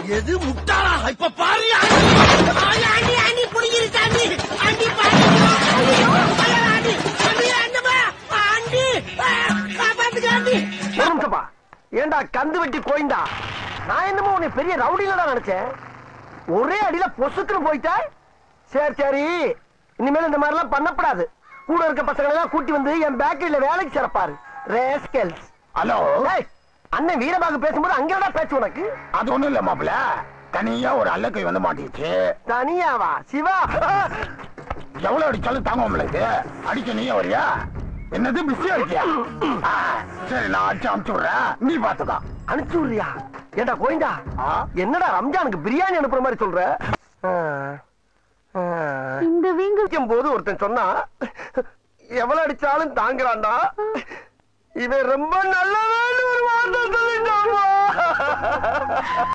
எது முட்டாளா இப்ப பாரு ஆண்டி ஆண்டி புடிங்கிருச்சு ஆண்டி ஆண்டி பாருங்க ஐயோ, ஐயோ, ஆண்டி ஆண்டி ஆண்டவா ஆண்டி ஆ, காப்பாத்துங்க ஆண்டி ஒரு நிமிஷப்பா ஏண்டா கந்து வெட்டி கோயந்தா நான் என்னமோ உன்னை பெரிய ரவுடியில நினைச்சேன் ஒரே அடியில பொசுக்குன்னு போயிட்ட சரி சரி இனிமேல் இந்த மாதிரி எல்லாம் பண்ணப்படாது கூட இருக்க பசங்களை எல்லாம் கூட்டி வந்து என் பேக்கரியில வேலைக்கு சிறப்பாரு ரேஸ்கெல்ஸ் ஹலோ டேய், அண்ணன் வீரபாகு பேசும்போது அங்கடா பேச்சு உனக்கு அது ஒண்ணும் இல்ல மாப்பிள தனியா ஒரு அல்லக்கை வந்து மாட்டிச்சு தனியாவா சிவா எவ்வளவு அடிச்சாலும் தாங்க முடியாது அடிக்க நீயே வரியா என்னது பிஸியா இருக்கியா ஆ, சரி நான் அடிச்சு அமுச்சு விடுறேன் நீ பாத்துக்கோ அனுப்பிச்சு விடுறியா ஏண்டா கோயந்தா ஆ? என்னடா ரம்ஜானுக்கு பிரியாணி அனுப்புற மாதிரி சொல்ற ஆ, ஆ. இந்த வீங்கு அடிக்கும் போது ஒருத்தன் சொன்னா எவ்வளவு அடிச்சாலும் தாங்குறான்டா இவன் ரொம்ப நல்லவன் ஒரு வார்த்தை சொல்லிட்டான்